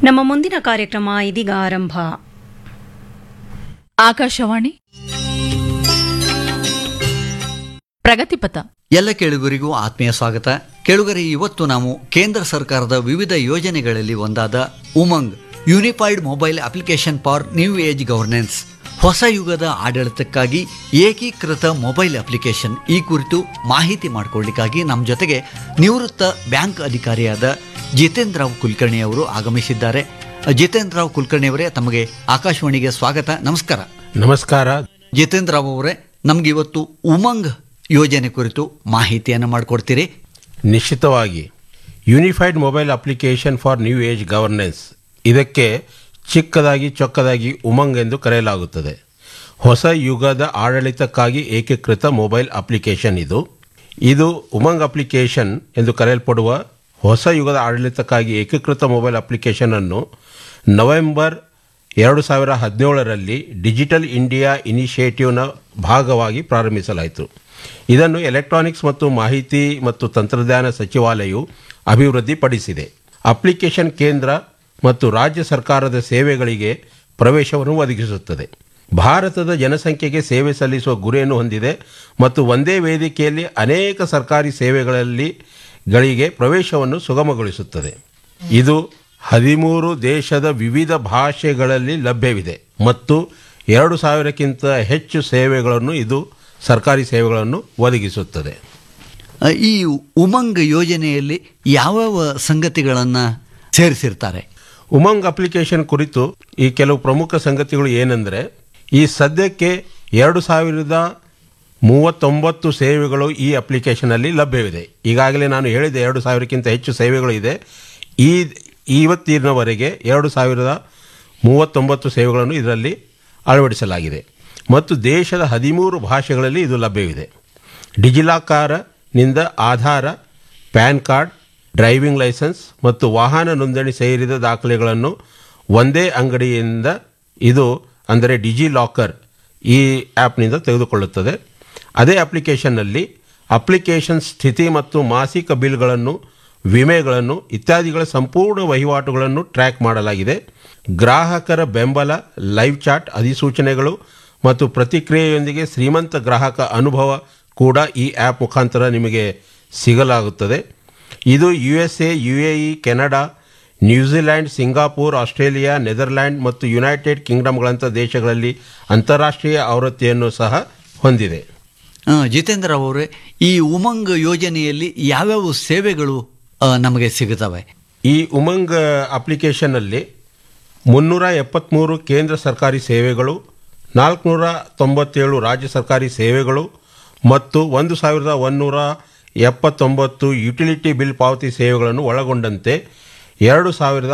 ನಮ್ಮ ಮುಂದಿನ ಕಾರ್ಯಕ್ರಮ ಇದೀಗ ಆರಂಭ ಆಕಾಶವಾಣಿ ಪ್ರಗತಿಪಥ ಎಲ್ಲ ಕೇಳುಗರಿಗೂ ಆತ್ಮೀಯ ಸ್ವಾಗತ ಕೇಳುಗರಿ ಇವತ್ತು ನಾವು ಕೇಂದ್ರ ಸರ್ಕಾರದ ವಿವಿಧ ಯೋಜನೆಗಳಲ್ಲಿ ಒಂದಾದ UMANG unified mobile application for new age governance ಹೊಸ ಯುಗದ ಆಡಳಿತಕ್ಕಾಗಿ ಏಕೀಕೃತ ಮೊಬೈಲ್ ಅಪ್ಲಿಕೇಶನ್ ಈ ಕುರಿತು ಮಾಹಿತಿ ಮಾಡಿಕೊಳ್ಳಿಕ್ಕಾಗಿ ನಮ್ಮ ಜೊತೆಗೆ ನಿವೃತ್ತ ಬ್ಯಾಂಕ್ ಅಧಿಕಾರಿಯಾದ ಜಿತೇಂದ್ರ ರಾವ್ ಕುಲಕರ್ಣಿ ಅವರು ಆಗಮಿಸಿದ್ದಾರೆ ಜಿತೇಂದ್ರ ರಾವ್ ಕುಲಕರ್ಣಿ ಅವರೇ ತಮಗೆ ಆಕಾಶವಾಣಿಗೆ ಸ್ವಾಗತ ನಮಸ್ಕಾರ ನಮಸ್ಕಾರ ಜಿತೇಂದ್ರ ರಾವ್ ಅವರೇ ನಮ್ಗೆ ಇವತ್ತು ಉಮಂಗ್ ಯೋಜನೆ ಕುರಿತು ಮಾಹಿತಿಯನ್ನು ಮಾಡಿಕೊಡ್ತೀರಿ ನಿಶ್ಚಿತವಾಗಿ unified mobile application for new age governance ಇದಕ್ಕೆ ಚಿಕ್ಕದಾಗಿ ಚೊಕ್ಕದಾಗಿ ಉಮಂಗ್ ಎಂದು ಕರೆಯಲಾಗುತ್ತದೆ ಹೊಸ ಯುಗದ ಆಡಳಿತಕ್ಕಾಗಿ ಏಕೀಕೃತ ಮೊಬೈಲ್ ಅಪ್ಲಿಕೇಶನ್ ಇದು ಇದು ಉಮಂಗ್ ಅಪ್ಲಿಕೇಶನ್ ಎಂದು ಕರೆಯಲ್ಪಡುವ ಹೊಸ ಯುಗದ ಆಡಳಿತಕ್ಕಾಗಿ ಏಕೀಕೃತ ಮೊಬೈಲ್ ಅಪ್ಲಿಕೇಶನ್ ಅನ್ನು ನವೆಂಬರ್ ಎರಡು ಸಾವಿರ ಹದಿನೇಳರಲ್ಲಿ ಡಿಜಿಟಲ್ ಇಂಡಿಯಾ ಇನಿಷಿಯೇಟಿವ್ನ ಭಾಗವಾಗಿ ಪ್ರಾರಂಭಿಸಲಾಯಿತು ಇದನ್ನು ಎಲೆಕ್ಟ್ರಾನಿಕ್ಸ್ ಮತ್ತು ಮಾಹಿತಿ ಮತ್ತು ತಂತ್ರಜ್ಞಾನ ಸಚಿವಾಲಯವು ಅಭಿವೃದ್ಧಿಪಡಿಸಿದೆ ಅಪ್ಲಿಕೇಶನ್ ಕೇಂದ್ರ ಮತ್ತು ರಾಜ್ಯ ಸರ್ಕಾರದ ಸೇವೆಗಳಿಗೆ ಪ್ರವೇಶವನ್ನು ಒದಗಿಸುತ್ತದೆ ಭಾರತದ ಜನಸಂಖ್ಯೆಗೆ ಸೇವೆ ಸಲ್ಲಿಸುವ ಗುರಿಯನ್ನು ಹೊಂದಿದೆ ಮತ್ತು ಒಂದೇ ವೇದಿಕೆಯಲ್ಲಿ ಅನೇಕ ಸರ್ಕಾರಿ ಸೇವೆಗಳಲ್ಲಿ ಗಳಿಗೆ ಪ್ರವೇಶವನ್ನು ಸುಗಮಗೊಳಿಸುತ್ತದೆ ಇದು ಹದಿಮೂರು ದೇಶದ ವಿವಿಧ ಭಾಷೆಗಳಲ್ಲಿ ಲಭ್ಯವಿದೆ ಮತ್ತು ಎರಡು ಸಾವಿರಕ್ಕಿಂತ ಹೆಚ್ಚು ಸೇವೆಗಳನ್ನು ಇದು ಸರ್ಕಾರಿ ಸೇವೆಗಳನ್ನು ಒದಗಿಸುತ್ತದೆ ಅ, ಈ ಉಮಂಗ್ ಯೋಜನೆಯಲ್ಲಿ ಯಾವ್ಯಾವ ಸಂಗತಿಗಳನ್ನು ಸೇರಿಸಿರ್ತಾರೆ ಉಮಂಗ್ ಅಪ್ಲಿಕೇಶನ್ ಕುರಿತು ಈ ಕೆಲವು ಪ್ರಮುಖ ಸಂಗತಿಗಳು ಏನೆಂದರೆ ಈ ಸದ್ಯಕ್ಕೆ ಎರಡು ಸಾವಿರದ ಮೂವತ್ತೊಂಬತ್ತು ಸೇವೆಗಳು ಈ ಅಪ್ಲಿಕೇಶನಲ್ಲಿ ಲಭ್ಯವಿದೆ ಈಗಾಗಲೇ ನಾನು ಹೇಳಿದೆ ಎರಡು ಸಾವಿರಕ್ಕಿಂತ ಹೆಚ್ಚು ಸೇವೆಗಳು ಇದೆ ಈ ಇವತ್ತಿನವರೆಗೆ ಎರಡು ಸಾವಿರದ ಮೂವತ್ತೊಂಬತ್ತು ಸೇವೆಗಳನ್ನು ಇದರಲ್ಲಿ ಅಳವಡಿಸಲಾಗಿದೆ ಮತ್ತು ದೇಶದ ಹದಿಮೂರು ಭಾಷೆಗಳಲ್ಲಿ ಇದು ಲಭ್ಯವಿದೆ ಡಿಜಿಲಾಕಾರನಿಂದ Aadhaar PAN card driving licence ಮತ್ತು ವಾಹನ ನೋಂದಣಿ ಸೇರಿದ ದಾಖಲೆಗಳನ್ನು ಒಂದೇ ಅಂಗಡಿಯಿಂದ ಇದು ಅಂದರೆ ಡಿಜಿ ಲಾಕರ್ ಈ ಆ್ಯಪ್ನಿಂದ ತೆಗೆದುಕೊಳ್ಳುತ್ತದೆ ಅದೇ ಅಪ್ಲಿಕೇಶನ್ನಲ್ಲಿ ಅಪ್ಲಿಕೇಶನ್ ಸ್ಥಿತಿ ಮತ್ತು ಮಾಸಿಕ ಬಿಲ್ಗಳನ್ನು ವಿಮೆಗಳನ್ನು ಇತ್ಯಾದಿಗಳ ಸಂಪೂರ್ಣ ವಹಿವಾಟುಗಳನ್ನು ಟ್ರ್ಯಾಕ್ ಮಾಡಲಾಗಿದೆ ಗ್ರಾಹಕರ ಬೆಂಬಲ ಲೈವ್ ಚಾಟ್ ಅಧಿಸೂಚನೆಗಳು ಮತ್ತು ಪ್ರತಿಕ್ರಿಯೆಯೊಂದಿಗೆ ಶ್ರೀಮಂತ ಗ್ರಾಹಕ ಅನುಭವ ಕೂಡ ಈ ಆ್ಯಪ್ ಮುಖಾಂತರ ನಿಮಗೆ ಸಿಗಲಾಗುತ್ತದೆ ಇದು U S A U A E Canada New Zealand Singapore Australia Netherland ಮತ್ತು ಯುನೈಟೆಡ್ ಕಿಂಗ್ಡಮ್ಗಳಂಥ ದೇಶಗಳಲ್ಲಿ ಅಂತಾರಾಷ್ಟ್ರೀಯ ಆವೃತ್ತಿಯನ್ನು ಸಹ ಹೊಂದಿದೆ ಅ, ಜಿತೇಂದ್ರ ರಾವ್ ಅವರೇ ಈ ಉಮಂಗ್ ಯೋಜನೆಯಲ್ಲಿ ಯಾವ್ಯಾವ ಸೇವೆಗಳು ಅ, ನಮಗೆ ಸಿಗುತ್ತವೆ ಈ ಉಮಂಗ್ ಅಪ್ಲಿಕೇಶನ್ನಲ್ಲಿ ಮುನ್ನೂರ ಎಪ್ಪತ್ತ್ಮೂರು ಕೇಂದ್ರ ಸರ್ಕಾರಿ ಸೇವೆಗಳು ನಾಲ್ಕುನೂರ ತೊಂಬತ್ತೇಳು ರಾಜ್ಯ ಸರ್ಕಾರಿ ಸೇವೆಗಳು ಮತ್ತು ಒಂದು ಸಾವಿರದ ಒಂದೂರ ಎಪ್ಪತ್ತೊಂಬತ್ತು ಯುಟಿಲಿಟಿ ಬಿಲ್ ಪಾವತಿ ಸೇವೆಗಳನ್ನು ಒಳಗೊಂಡಂತೆ ಎರಡು ಸಾವಿರದ